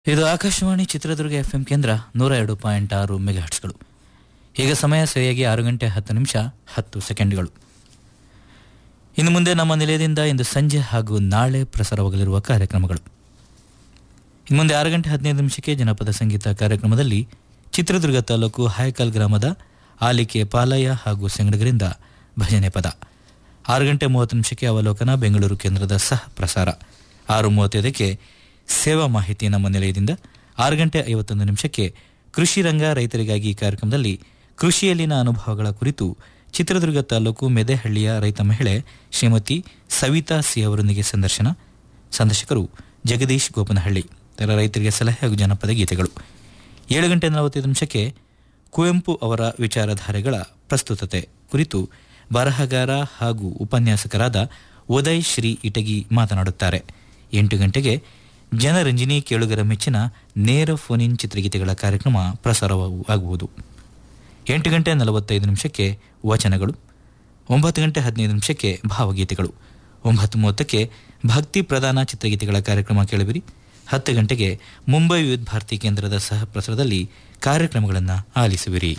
ಇದು Akashvani Chitradurga F M ಕೇಂದ್ರ ನೂರ ಎರಡು ಪಾಯಿಂಟ್ ಆರು ಮೆಗಾಹರ್ಟ್ಸ್ಗಳು ಈಗ ಸಮಯ ಸರಿಯಾಗಿ ಆರು ಗಂಟೆ ಹತ್ತು ನಿಮಿಷ ಹತ್ತು ಸೆಕೆಂಡ್ಗಳು ಇನ್ನು ಮುಂದೆ ನಮ್ಮ ನಿಲಯದಿಂದ ಇಂದು ಸಂಜೆ ಹಾಗೂ ನಾಳೆ ಪ್ರಸಾರವಾಗಲಿರುವ ಕಾರ್ಯಕ್ರಮಗಳು ಇನ್ನು ಮುಂದೆ ಆರು ಗಂಟೆ ಹದಿನೈದು ನಿಮಿಷಕ್ಕೆ ಜನಪದ ಸಂಗೀತ ಕಾರ್ಯಕ್ರಮದಲ್ಲಿ ಚಿತ್ರದುರ್ಗ ತಾಲೂಕು ಹಾಯ್ಕಲ್ ಗ್ರಾಮದ ಆಲಿಕೆ ಪಾಲಯ್ಯ ಹಾಗೂ ಸಂಗಡಿಗರಿಂದ ಭಜನೆ ಪದ ಆರು ಗಂಟೆ ಮೂವತ್ತು ನಿಮಿಷಕ್ಕೆ ಅವಲೋಕನ ಬೆಂಗಳೂರು ಕೇಂದ್ರದ ಸಹ ಪ್ರಸಾರ ಆರು ಮೂವತ್ತೈದಕ್ಕೆ ಸೇವಾ ಮಾಹಿತಿ ನಮ್ಮ ನಿಲಯದಿಂದ ಆರು ಗಂಟೆ ಐವತ್ತೊಂದು ನಿಮಿಷಕ್ಕೆ ಕೃಷಿ ರಂಗ ರೈತರಿಗಾಗಿ ಈ ಕಾರ್ಯಕ್ರಮದಲ್ಲಿ ಕೃಷಿಯಲ್ಲಿನ ಅನುಭವಗಳ ಕುರಿತು ಚಿತ್ರದುರ್ಗ ತಾಲೂಕು ಮೆದೆಹಳ್ಳಿಯ ರೈತ ಮಹಿಳೆ ಶ್ರೀಮತಿ ಸವಿತಾ ಸಿ ಅವರೊಂದಿಗೆ ಸಂದರ್ಶನ ಸಂದರ್ಶಕರು ಜಗದೀಶ್ ಗೋಪನಹಳ್ಳಿ ಇದರ ರೈತರಿಗೆ ಸಲಹೆ ಹಾಗೂ ಜನಪದ ಗೀತೆಗಳು ಏಳು ಗಂಟೆ ನಲವತ್ತೈದು ನಿಮಿಷಕ್ಕೆ ಕುವೆಂಪು ಅವರ ವಿಚಾರಧಾರೆಗಳ ಪ್ರಸ್ತುತತೆ ಕುರಿತು ಬರಹಗಾರ ಹಾಗೂ ಉಪನ್ಯಾಸಕರಾದ ಉದಯ್ ಶ್ರೀ ಇಟಗಿ ಮಾತನಾಡುತ್ತಾರೆ ಎಂಟು ಗಂಟೆಗೆ ಜನರಂಜಿನಿ ಕೇಳುಗರ ಮೆಚ್ಚಿನ ನೇರ ಫೋನ್ ಇನ್ ಚಿತ್ರಗೀತೆಗಳ ಕಾರ್ಯಕ್ರಮ ಪ್ರಸಾರವಾಗುವುದು ಎಂಟು ಗಂಟೆ ನಲವತ್ತೈದು ನಿಮಿಷಕ್ಕೆ ವಚನಗಳು ಒಂಬತ್ತು ಗಂಟೆ ಹದಿನೈದು ನಿಮಿಷಕ್ಕೆ ಭಾವಗೀತೆಗಳು ಒಂಬತ್ತು ಮೂವತ್ತಕ್ಕೆ ಭಕ್ತಿ ಪ್ರಧಾನ ಚಿತ್ರಗೀತೆಗಳ ಕಾರ್ಯಕ್ರಮ ಕೇಳುವಿರಿ ಹತ್ತು ಗಂಟೆಗೆ ಮುಂಬೈ ವಿವಿಧ ಭಾರತಿ ಕೇಂದ್ರದ ಸಹ ಪ್ರಸಾರದಲ್ಲಿ ಕಾರ್ಯಕ್ರಮಗಳನ್ನು ಆಲಿಸುವಿರಿ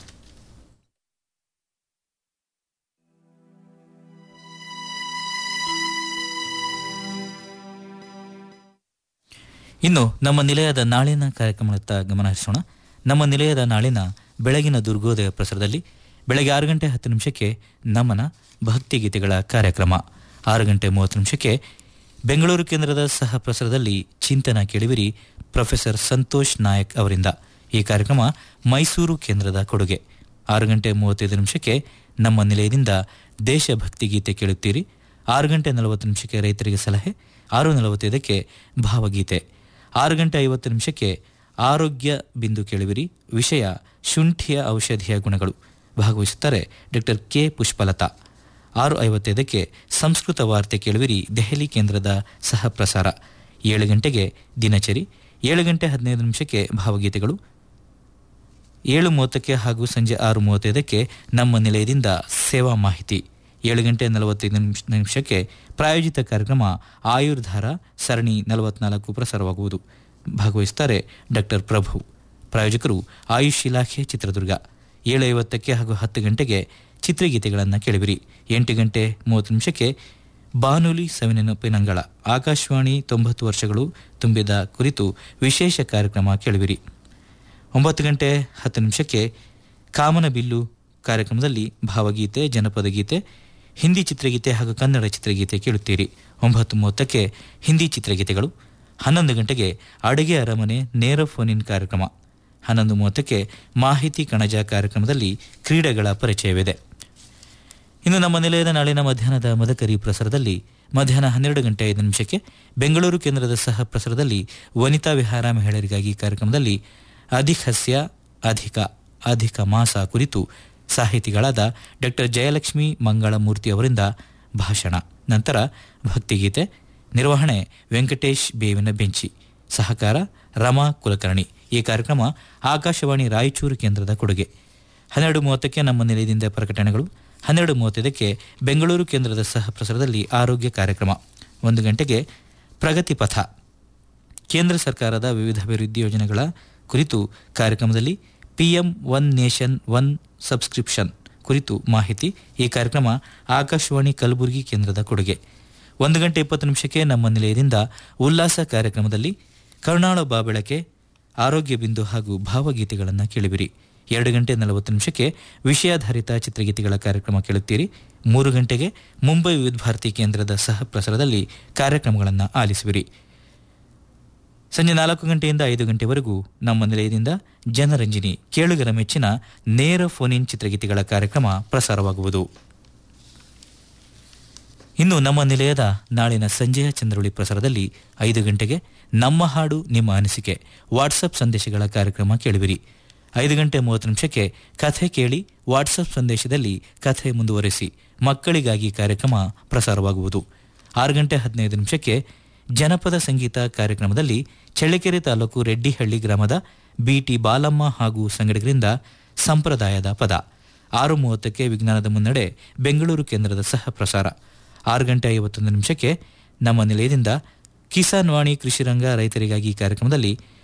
ಇನ್ನು ನಮ್ಮ ನಿಲಯದ ನಾಳಿನ ಕಾರ್ಯಕ್ರಮದತ್ತ ಗಮನ ಹರಿಸೋಣ ನಮ್ಮ ನಿಲಯದ ನಾಳಿನ ಬೆಳಗಿನ ದುರ್ಗೋದಯ ಪ್ರಸಾರದಲ್ಲಿ ಬೆಳಗ್ಗೆ ಆರು ಗಂಟೆ ಹತ್ತು ನಿಮಿಷಕ್ಕೆ ನಮನ ಭಕ್ತಿಗೀತೆಗಳ ಕಾರ್ಯಕ್ರಮ ಆರು ಗಂಟೆ ಮೂವತ್ತು ನಿಮಿಷಕ್ಕೆ ಬೆಂಗಳೂರು ಕೇಂದ್ರದ ಸಹ ಪ್ರಸಾರದಲ್ಲಿ ಚಿಂತನ ಕೇಳುವಿರಿ ಪ್ರೊಫೆಸರ್ ಸಂತೋಷ್ ನಾಯಕ್ ಅವರಿಂದ ಈ ಕಾರ್ಯಕ್ರಮ ಮೈಸೂರು ಕೇಂದ್ರದ ಕೊಡುಗೆ ಆರು ಗಂಟೆ ಮೂವತ್ತೈದು ನಿಮಿಷಕ್ಕೆ ನಮ್ಮ ನಿಲಯದಿಂದ ದೇಶಭಕ್ತಿ ಗೀತೆ ಕೇಳುತ್ತೀರಿ ಆರು ಗಂಟೆ ನಲವತ್ತು ನಿಮಿಷಕ್ಕೆ ರೈತರಿಗೆ ಸಲಹೆ ಆರು ನಲವತ್ತೈದಕ್ಕೆ ಭಾವಗೀತೆ ಆರು ಗಂಟೆ ಐವತ್ತು ನಿಮಿಷಕ್ಕೆ ಆರೋಗ್ಯ ಬಿಂದು ಕೇಳುವಿರಿ ವಿಷಯ ಶುಂಠಿಯ ಔಷಧಿಯ ಗುಣಗಳು ಭಾಗವಹಿಸುತ್ತಾರೆ ಡಾಕ್ಟರ್ ಕೆ ಪುಷ್ಪಲತಾ ಆರು ಐವತ್ತೈದಕ್ಕೆ ಸಂಸ್ಕೃತ ವಾರ್ತೆ ಕೇಳುವಿರಿ ದೆಹಲಿ ಕೇಂದ್ರದ ಸಹ ಪ್ರಸಾರ ಏಳು ಗಂಟೆಗೆ ದಿನಚರಿ ಏಳು ಗಂಟೆ ಹದಿನೈದು ನಿಮಿಷಕ್ಕೆ ಭಾವಗೀತೆಗಳು ಏಳು ಮೂವತ್ತಕ್ಕೆ ಹಾಗೂ ಸಂಜೆ ಆರು ಮೂವತ್ತೈದಕ್ಕೆ ನಮ್ಮ ನಿಲಯದಿಂದ ಸೇವಾ ಮಾಹಿತಿ ಏಳು ಗಂಟೆ ನಲವತ್ತೈದು ನಿಮಿಷ ನಿಮಿಷಕ್ಕೆ ಪ್ರಾಯೋಜಿತ ಕಾರ್ಯಕ್ರಮ ಆಯುರ್ಧಾರ ಸರಣಿ ನಲವತ್ನಾಲ್ಕು ಪ್ರಸಾರವಾಗುವುದು ಭಾಗವಹಿಸುತ್ತಾರೆ ಡಾಕ್ಟರ್ ಪ್ರಭು ಪ್ರಾಯೋಜಕರು ಆಯುಷ್ ಇಲಾಖೆ ಚಿತ್ರದುರ್ಗ ಏಳು ಐವತ್ತಕ್ಕೆ ಹಾಗೂ ಹತ್ತು ಗಂಟೆಗೆ ಚಿತ್ರಗೀತೆಗಳನ್ನು ಕೇಳುವಿರಿ ಎಂಟು ಗಂಟೆ ಮೂವತ್ತು ನಿಮಿಷಕ್ಕೆ ಬಾನುಲಿ ಸವಿನೆನಪಿನಂಗಳ ಆಕಾಶವಾಣಿ ತೊಂಬತ್ತು ವರ್ಷಗಳು ತುಂಬಿದ ಕುರಿತು ವಿಶೇಷ ಕಾರ್ಯಕ್ರಮ ಕೇಳುವಿರಿ ಒಂಬತ್ತು ಗಂಟೆ ಹತ್ತು ನಿಮಿಷಕ್ಕೆ ಕಾಮನಬಿಲ್ಲು ಕಾರ್ಯಕ್ರಮದಲ್ಲಿ ಭಾವಗೀತೆ ಜನಪದ ಗೀತೆ ಹಿಂದಿ ಚಿತ್ರಗೀತೆ ಹಾಗೂ ಕನ್ನಡ ಚಿತ್ರಗೀತೆ ಕೇಳುತ್ತೀರಿ ಒಂಬತ್ತು ಮೂವತ್ತಕ್ಕೆ ಹಿಂದಿ ಚಿತ್ರಗೀತೆಗಳು ಹನ್ನೊಂದು ಗಂಟೆಗೆ ಅಡುಗೆ ಅರಮನೆ ನೇರ ಫೋನ್ ಇನ್ ಕಾರ್ಯಕ್ರಮ ಹನ್ನೊಂದು ಮೂವತ್ತಕ್ಕೆ ಮಾಹಿತಿ ಕಣಜ ಕಾರ್ಯಕ್ರಮದಲ್ಲಿ ಕ್ರೀಡೆಗಳ ಪರಿಚಯವಿದೆ ಇನ್ನು ನಮ್ಮ ನಿಲಯದ ನಾಳಿನ ಮಧ್ಯಾಹ್ನದ ಮದಕರಿ ಪ್ರಸಾರದಲ್ಲಿ ಮಧ್ಯಾಹ್ನ ಹನ್ನೆರಡು ಗಂಟೆ ಐದು ನಿಮಿಷಕ್ಕೆ ಬೆಂಗಳೂರು ಕೇಂದ್ರದ ಸಹ ಪ್ರಸಾರದಲ್ಲಿ ವನಿತಾ ವಿಹಾರ ಮಹಿಳೆಯರಿಗಾಗಿ ಕಾರ್ಯಕ್ರಮದಲ್ಲಿ ಅಧಿಕಸ್ಯ ಅಧಿಕ ಅಧಿಕ ಮಾಸ ಕುರಿತು ಸಾಹಿತಿಗಳಾದ ಡಾಕ್ಟರ್ ಜಯಲಕ್ಷ್ಮಿ ಮಂಗಳಮೂರ್ತಿ ಅವರಿಂದ ಭಾಷಣ ನಂತರ ಭಕ್ತಿಗೀತೆ ನಿರ್ವಹಣೆ ವೆಂಕಟೇಶ್ ಬೇವಿನ ಬೆಂಚಿ ಸಹಕಾರ ರಮಾ ಕುಲಕರ್ಣಿ ಈ ಕಾರ್ಯಕ್ರಮ ಆಕಾಶವಾಣಿ ರಾಯಚೂರು ಕೇಂದ್ರದ ಕೊಡುಗೆ ಹನ್ನೆರಡು ಮೂವತ್ತಕ್ಕೆ ನಮ್ಮ ನಿಲಯದಿಂದ ಪ್ರಕಟಣೆಗಳು ಹನ್ನೆರಡು ಮೂವತ್ತೈದಕ್ಕೆ ಬೆಂಗಳೂರು ಕೇಂದ್ರದ ಸಹ ಪ್ರಸಾರದಲ್ಲಿ ಆರೋಗ್ಯ ಕಾರ್ಯಕ್ರಮ ಒಂದು ಗಂಟೆಗೆ ಪ್ರಗತಿ ಪಥ ಕೇಂದ್ರ ಸರ್ಕಾರದ ವಿವಿಧ ಅಭಿವೃದ್ಧಿ ಯೋಜನೆಗಳ ಕುರಿತು ಕಾರ್ಯಕ್ರಮದಲ್ಲಿ PM one nation one subscription ಕುರಿತು ಮಾಹಿತಿ ಈ ಕಾರ್ಯಕ್ರಮ ಆಕಾಶವಾಣಿ ಕಲಬುರಗಿ ಕೇಂದ್ರದ ಕೊಡುಗೆ ಒಂದು ಗಂಟೆ ಇಪ್ಪತ್ತು ನಿಮಿಷಕ್ಕೆ ನಮ್ಮ ನಿಲಯದಿಂದ ಉಲ್ಲಾಸ ಕಾರ್ಯಕ್ರಮದಲ್ಲಿ ಕರುಣಾಳ ಬಾಬೆಳಕೆ ಆರೋಗ್ಯ ಬಿಂದು ಹಾಗೂ ಭಾವಗೀತೆಗಳನ್ನು ಕೇಳುವಿರಿ ಎರಡು ಗಂಟೆ ನಲವತ್ತು ನಿಮಿಷಕ್ಕೆ ವಿಷಯಾಧಾರಿತ ಚಿತ್ರಗೀತೆಗಳ ಕಾರ್ಯಕ್ರಮ ಕೇಳುತ್ತೀರಿ ಮೂರು ಗಂಟೆಗೆ ಮುಂಬೈ ವಿವಿಧ ಭಾರತಿ ಕೇಂದ್ರದ ಸಹ ಪ್ರಸಾರದಲ್ಲಿ ಕಾರ್ಯಕ್ರಮಗಳನ್ನು ಆಲಿಸುವಿರಿ ಸಂಜೆ ನಾಲ್ಕು ಗಂಟೆಯಿಂದ ಐದು ಗಂಟೆವರೆಗೂ ನಮ್ಮ ನಿಲಯದಿಂದ ಜನರಂಜಿನಿ ಕೇಳುಗರ ಮೆಚ್ಚಿನ ನೇರ ಫೋನ್ ಇನ್ ಚಿತ್ರಗೀತೆಗಳ ಕಾರ್ಯಕ್ರಮ ಪ್ರಸಾರವಾಗುವುದು ಇನ್ನು ನಮ್ಮ ನಿಲಯದ ನಾಳಿನ ಸಂಜೆಯ ಚಂದ್ರವಳಿ ಪ್ರಸಾರದಲ್ಲಿ ಐದು ಗಂಟೆಗೆ ನಮ್ಮ ಹಾಡು ನಿಮ್ಮ ಅನಿಸಿಕೆ ವಾಟ್ಸಪ್ ಸಂದೇಶಗಳ ಕಾರ್ಯಕ್ರಮ ಕೇಳುವಿರಿ ಐದು ಗಂಟೆ ಮೂವತ್ತು ನಿಮಿಷಕ್ಕೆ ಕಥೆ ಕೇಳಿ ವಾಟ್ಸಪ್ ಸಂದೇಶದಲ್ಲಿ ಕಥೆ ಮುಂದುವರೆಸಿ ಮಕ್ಕಳಿಗಾಗಿ ಕಾರ್ಯಕ್ರಮ ಪ್ರಸಾರವಾಗುವುದು ಆರು ಗಂಟೆ ಹದಿನೈದು ನಿಮಿಷಕ್ಕೆ ಜನಪದ ಸಂಗೀತ ಕಾರ್ಯಕ್ರಮದಲ್ಲಿ ಚಳ್ಳಕೆರೆ ತಾಲೂಕು ರೆಡ್ಡಿಹಳ್ಳಿ ಗ್ರಾಮದ ಬಿಟಿ ಬಾಲಮ್ಮ ಹಾಗೂ ಸಂಗಡಿಗರಿಂದ ಸಂಪ್ರದಾಯದ ಪದ ಆರು ಮೂವತ್ತಕ್ಕೆ ವಿಜ್ಞಾನದ ಮುನ್ನಡೆ ಬೆಂಗಳೂರು ಕೇಂದ್ರದ ಸಹ ಪ್ರಸಾರ ಆರು ಗಂಟೆ ಐವತ್ತೊಂದು ನಿಮಿಷಕ್ಕೆ ನಮ್ಮ ನಿಲಯದಿಂದ ಕಿಸಾನ್ ವಾಣಿ ಕೃಷಿರಂಗ ರೈತರಿಗಾಗಿ ಕಾರ್ಯಕ್ರಮದಲ್ಲಿ